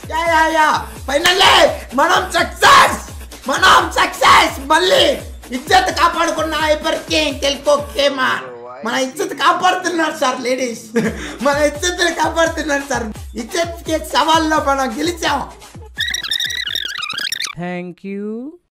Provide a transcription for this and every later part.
Yeah yeah yeah finally మనం success మనం success మళ్ళీ ఇజ్జత్ కాపాడుకున్న హైపర్ కింగ్ తెలుకో కేమా మన ఇజ్జత్ కాపాడుతున్నారు సార్ లేడీస్ మన ఇజ్జత్ కాపాడుతున్నారు సార్ ఇజ్జత్ కి సవాల్లో మనం గెలిచాం థ్యాంక్ యూ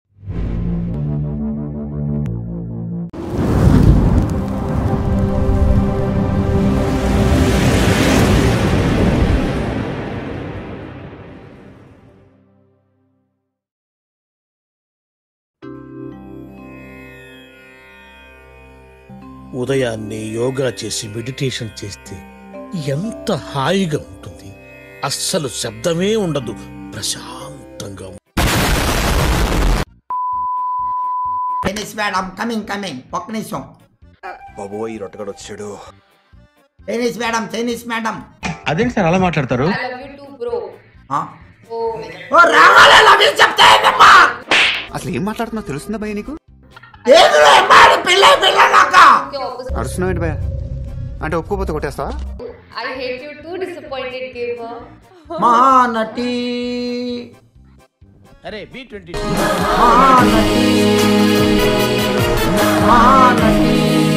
ఉదయాన్నే యోగా చేసి మెడిటేషన్ చేస్తే ఎంత హాయిగా ఉంటుంది అస్సలు శబ్దమే ఉండదు ప్రశాంతంగా టెన్నిస్ మేడం కమింగ్ కమింగ్ ఒక్క నిమిషం బాబోయ్ రొట్టగడు వచ్చాడు టెన్నిస్ మేడం టెన్నిస్ మేడం అదేంటి సార్ అలా మాట్లాడతారు I love you too, bro. ఆ? Oh, ఓ రావాలే లవ్ యూ చెప్తా ఏంటమ్మా అసలు ఏం మాట్లాడుతున్నావు తెలుస్తుందా భయ నీకు ఏదో అమ్మాయి పిల్ల పిల్ల నాక okay, opposite. అరుస్తున్నావు ఏంటి భయ అంటే ఒప్పుకోపోతే కొట్టేస్తావా I hate you too, disappointed gamer. Mahanati అరే బి ట్వంటీ మహానటి మహానటి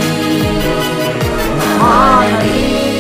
మహానటి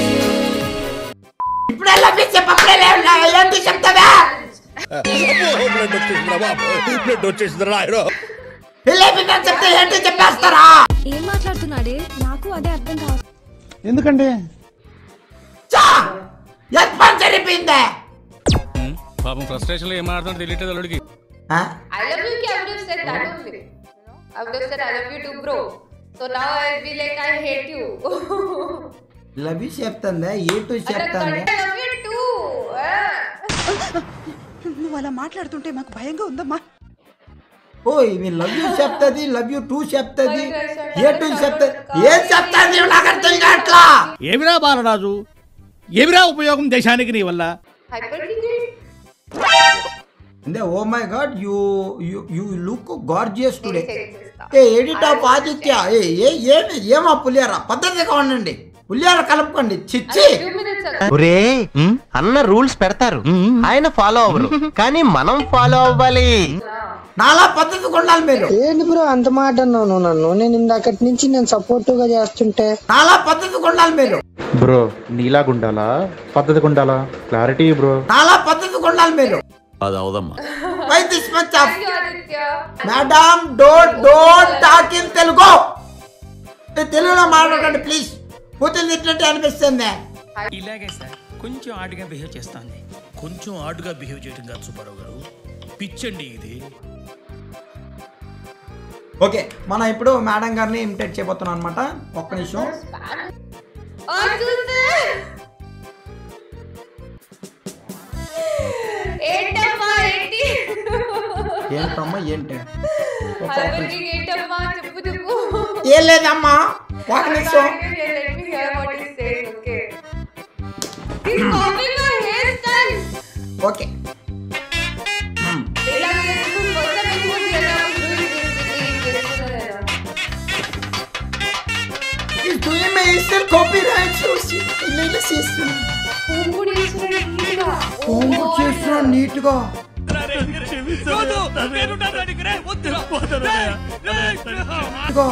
ఇప్పుడే లవ్ యూ చెప్పప్పుడే లేవు ఏంటి చెప్తావా బ్లడ్ వచ్చేసిందిరా బాబు బ్లడ్ వచ్చేసిందిరా నాయనో పిల్ల పిల్ల చెప్తే ఏంటి చెప్పేస్తారా ఏం మాట్లాడుతున్నాడే నాకు అదే అర్థం కావట్లేదు ఎందుకండి చా ఎంత పని జరిపిందే పాపం ఫ్రస్ట్రేషన్ లో ఏం మాట్లాడుతుంటే తెలియట్లేదు అల్లుడికి ఆ? I love you, I would have said that only. You know? I would have said I love you too, bro. So now I'll be like, I hate you. Love you చెప్తుందా ఏ టు And చెప్తాందా I love you too. Ah. నువ్వు అలా మాట్లాడుతుంటే మాకు భయంగా ఉందమ్మా ఓ ఇవి లవ్ యూ చెప్తుంది లవ్ యూ టూ చెప్తుంది ఏ టూ చెప్తుంది ఏం చెప్తుంది నాకు అర్థం కావట్లా ఏమిరా బాలరాజు ఏమిరా ఉపయోగం దేశానికి నీ వల్ల Hyper King. అంటే oh my god you you you look gorgeous today Say this. ఏ ఎడిట్ ఆఫ్ ఆదిత్య ఏ ఏ ఏమి ఏమా పులియారా పద్ధతిగా ఉండండి పులియార కలుపుకోండి చిచ్చి Two minutes ago. ఒరే అన్న రూల్స్ పెడతారు ఆయన ఫాలో అవ్వరు కానీ మనం ఫాలో అవ్వాలి నాలా పద్ధతిగా ఉండాలి మీరు ఏంటి బ్రో అంత మాట అన్నావు నువ్వు నన్ను నేను ఇందాకటి నుంచి నేను సపోర్టివ్ గా చేస్తుంటే నాలా పద్ధతిగా ఉండాలి మీరు బ్రో నీలాగుండాలా పద్ధతిగా ఉండాలా క్లారిటీ బ్రో నాలా పద్ధతిగా ఉండాలి మీరు అది అవదమ్మా why this much of Thank you, Aditya. Madam don't don't talk in Telugu ఏ, తెలుగులో మాట్లాడండి ప్లీజ్ పూర్తి తిట్టినట్టు అనిపిస్తుంది ఇలాగే సార్ కొంచెం ఆడిగా బిహేవ్ చేస్తాంది కొంచెం ఆడుగా బిహేవ్ చేయడం కాదు సుబ్బారావు గారు పిచ్చండి ఇది ఓకే మనం ఇప్పుడు మేడం గారిని ఇమిటేట్ చేయబోతున్నాం అనమాట ఒక్క నిమిషం Oh, చూస్తే. ఏంటమ్మా ఏంటి ఏంటమ్మా ఏంటి ఒక్క ఒక్క Hyper నిమిషం. King ఏంటమ్మా చెప్పు చెప్పు ఏం లేదమ్మా ఒక నిమిషం Let me hear what he's saying, okay? He's copying my hairstyle. Okay ఇలా చేస్తూ మొత్తం ఎక్కువ చేయాలి. చేస్తున్నా He's doing my Easter copyright చూసి ఇల్లు చేస్తున్నాను హోమ్ కూడా చేస్తున్నాడు నీట్గా. హోమ్ చేస్తున్నాను నీట్గా నీట్గా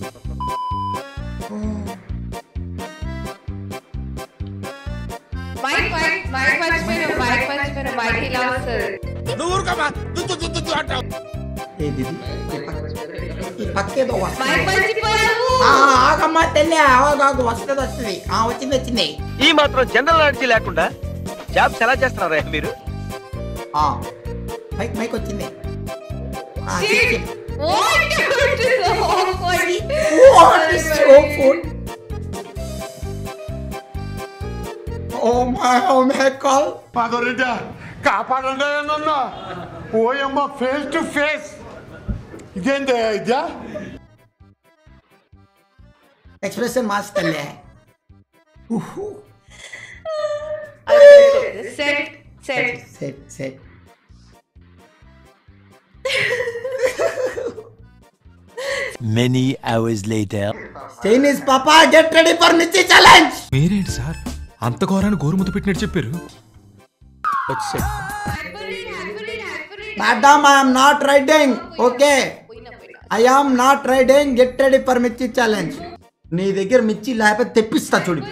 మైక్ మైక్ మైక్ మర్చిపోయిన మైక్ మర్చిపోయిన మైక్ ఇలా వస్తుంది నువ్వు ఊరుకోమా దుద్దు దుద్దు దుద్దు అంటావు ఏది ఇది? ఈ పక్క- ఈ పక్కేదో వస్తుంది మైక్ మర్చిపోయావు ఆ, ఆగమ్మా తెల్లే ఆగాగు వస్తుంది వస్తుంది ఆ వచ్చింది వచ్చింది ఈ మాత్రం జనరల్ నాలెడ్జ్ లేకుండా జాబ్స్ ఎలా చేస్తున్నారా మీరు ఆ మైక్ మైక్ వచ్చింది ఆ, Shit. చెప్పు, What? It is awkward. చెప్పు. What is so good? Oh my, oh my God. Madhava Reddy కాపాడండి నన్ను ఓయమ్మ ఫేస్ టు ఫేస్ ఇదేంటి ఇదా ఎక్స్ప్రెషన్ మార్చుతలే ఉహు. Set, set. Set set many hours later Chinese పాపా get ready for mirchi challenge మీరేంటి సార్ అంత ఘోరాన్ని గోరుముద్ద పెట్టినట్టు చెప్పారు వచ్చేసాడు madam I'm not riding okay I am not riding get ready for mirchi challenge నీ దగ్గర మిర్చి లేకపోతే తెప్పిస్తా చూడు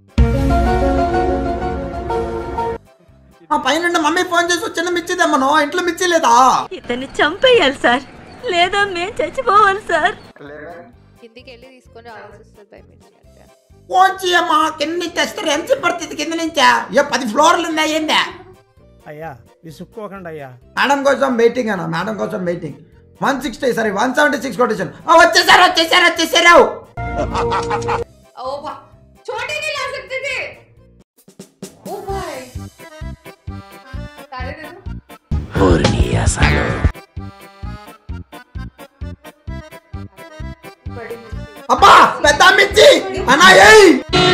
ఆ పైన మమ్మీ ఫోన్ చేసి చిన్న మిర్చి తెమ్మను ఇంట్లో మిర్చి లేదా ఇతన్ని చంపేయాలి సార్ లేదా మేము చచ్చిపోవాలి సార్ కిందికి వెళ్ళి తీసుకొని ఆలోచిస్తుంది భయ అంటే ఫోన్ చేయమ్మా కింద నుంచి తెస్తారు ఎంత పడుతుంది కింద నుంచా ఏ పది ఫ్లోర్లు ఉన్నాయి ఏందా అయ్యా విసుక్కోకండి అయ్యా మేడం కోసం వెయిటింగ్ అన్న మేడం కోసం waiting one sixty sorry one seventy six quotation వచ్చేసారు వచ్చేసారు వచ్చేసారు ओ भा छोटे नहीं ला सकते थे ओ भाई सारे दे दो बड़ी मिर्ची అబ్బా పెద్ద మిర్చి అన్నా ఏయ్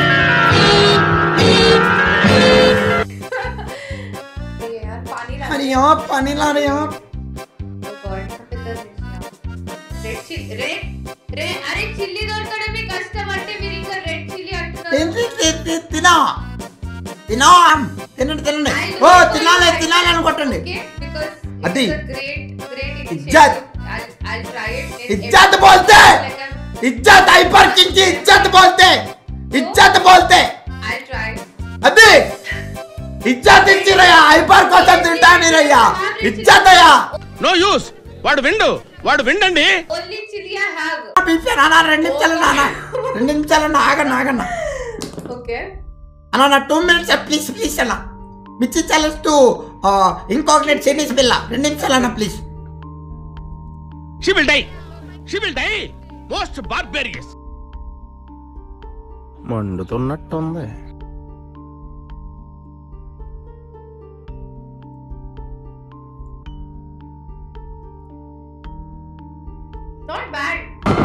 ये यार पानी ला అరే ఏమో పని లారే ఏమో ओ गॉड పెద్ద రెడ్ చిల్లీ రెడ్ రే అరే చిల్లీ దొరకడం మీ కష్టం అంటే మీరు ఇంకా రెడ్ చిల్లీ అంటున్నారు తిని తి- తి- తినా తినా తినండి తినండి ఓ తినాలి తినాలి అనుకోటండి ఓకే బికాజ్ అది. గ్రేట్ గ్రేట్ ఇజ్జత్. ఐ ట్రై ఇట్ इज्जत बोलते इज्जत हाइपर किंग की इज्जत बोलते इज्जत बोलते ఐ ట్రై అది ఇజ్జత్ ఇచ్చిరయ్యా హైపర్ కోసం తింటానిరయ్యా ఇజ్జత్ అయ్యా నో యూస్ వాడు విండు వాడు విండండి ఓన్లీ చిల్లీ ఐ హావ్ పిలిచా నాన్న రెండు నిమిషాలు నాన్న రెండు నిమిషాలు ఆగన్న ఆగన్న ఓకే అన్న నా టూ మినిట్స్ ప్లీజ్ ప్లీజ్ అన్న మిర్చి ఛాలెంజ్ టు ఇంకొకటి చైనీస్ బిల్ల రెండు నిమిషాలు అన్న please she will die she will die most barbarious మండుతున్నట్టుంది నాట్ బ్యాడ్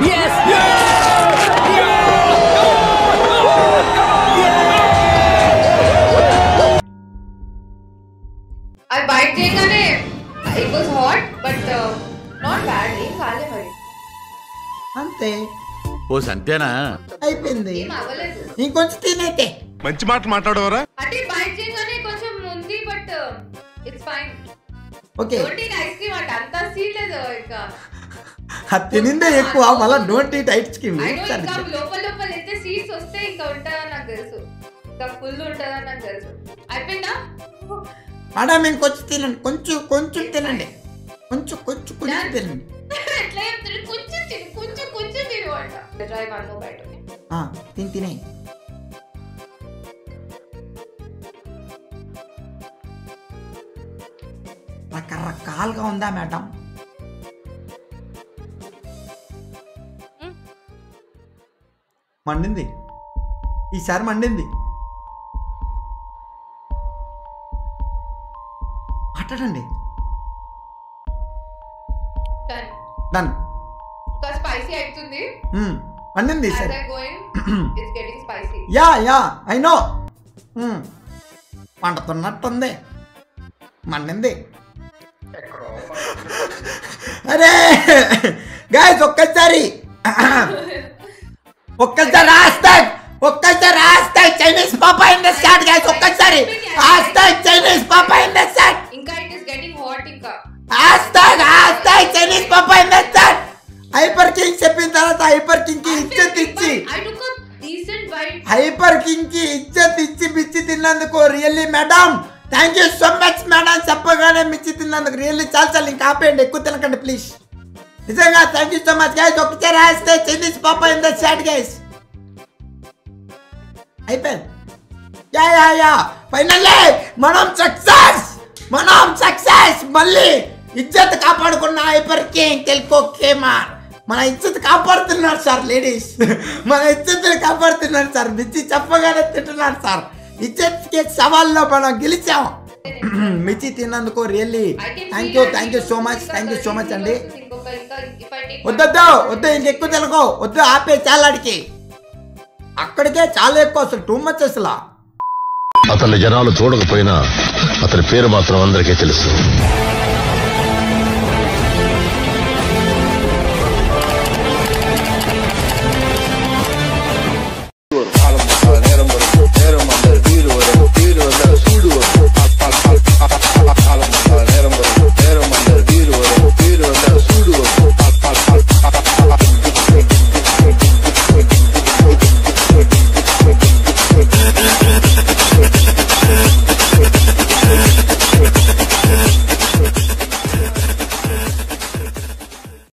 అది బైట్ చేయగానే it was hot but not bad ఏం కాలే మరి అంతే ఓ సంతేనా అయిపోయింది ఏం అవ్వలేదు ఇంకొంచెం తినైతే మంచి మాట మాట్లాడవరా అంటే బైట్ చేయగానే కొంచెం ఉంది but it's fine okay roti ice cream అంటే అంత సీల్ లేదు ఇంకా అది తినిందే ఎక్కువ మళ్ళీ don't eat ice cream I know ఇంకా లోపల లోపల అయితే సీడ్స్ వస్తే ఇంకా ఉంటుందని నాకు తెలుసు ఇంకా ఫుల్ ఉంటుందని నాకు తెలుసు అయిపోయిందా మేడం ఇంకొంచెం తినండి కొంచెం కొంచెం తినండి కొంచెం కొంచెం కొంచెం తినండి ఎట్లా చెప్తారు కొంచెం తిను కొంచెం కొంచెం తిను అంట try one more bite okay ఆ, తిని తినే రకరకాలుగా ఉందా మేడం మండింది ఈసారి మండింది మాట్లాడండి డన్ డన్ ఇంకా స్పైసీ అవుతుంది మ్మ్. మండింది యాజ్ సరే I going it's getting spicy yeah yeah I know మండుతున్నట్టుంది మండింది అరే గాయస్ ఒక్కసారి ఒక్కసారి హాస్టాగ్ ఒక్కసారి హాస్టాగ్ చైనీస్ పాపా ఇన్ ద చాట్ గాయస్ ఒక్కసారి హాస్టాగ్ చైనీస్ పాపా ఇన్ ద చాట్ ఇంకా ఇట్ ఇస్ గెటింగ్ హాట్ ఇంకా హాస్టాగ్ హాస్టాగ్ చైనీస్ పాపా in the chat Hyper King చెప్పిన తర్వాత హైపర్ కింగ్ కి ఇజ్జత్ ఇచ్చి I took a decent bite Hyper King కి ఇజ్జత్ ఇచ్చి మిర్చి తిన్నందుకు really madam thank you so much madam చెప్పగానే మిర్చి తిన్నందుకు రియల్లీ చాలా చాలా ఇంకా ఆపేయండి ఎక్కువ తినకండి ప్లీజ్ నిజంగా thank you so much guys ఒకసారి రాస్తే చైనీస్ పాప ఇన్ ద చాట్ గైస్ అయిపోయింది యా యా యా ఫైనల్లీ మనం సక్సెస్ మనం సక్సెస్ మళ్ళీ ఇజ్జత్ కాపాడుకున్న హైపర్ కింగ్ తెలుకో కేమార్ మన ఇజ్జత్ కాపాడుతున్నారు సార్ లేడీస్ మన ఇజ్జత్ కాపాడుతున్నారు సార్ మిర్చి చెప్పగానే తింటున్నారు సార్ ఇజ్జత్ కి సవాల్లో మనం గెలిచాం మిర్చి తిన్నందుకు really thank you thank you so much thank you so much అండి ఇంకొక ఇంకా ఇఫ్ ఐ టేక్ వద్దొద్దు వద్దు ఇంకెక్కువ తెలుగు వద్దు ఆపే చాలా అడికి అక్కడికే చాలా ఎక్కువ అసలు టూ మచ్ అసలు అతన్ని జనాలు చూడకపోయినా అతని పేరు మాత్రం అందరికీ తెలుసు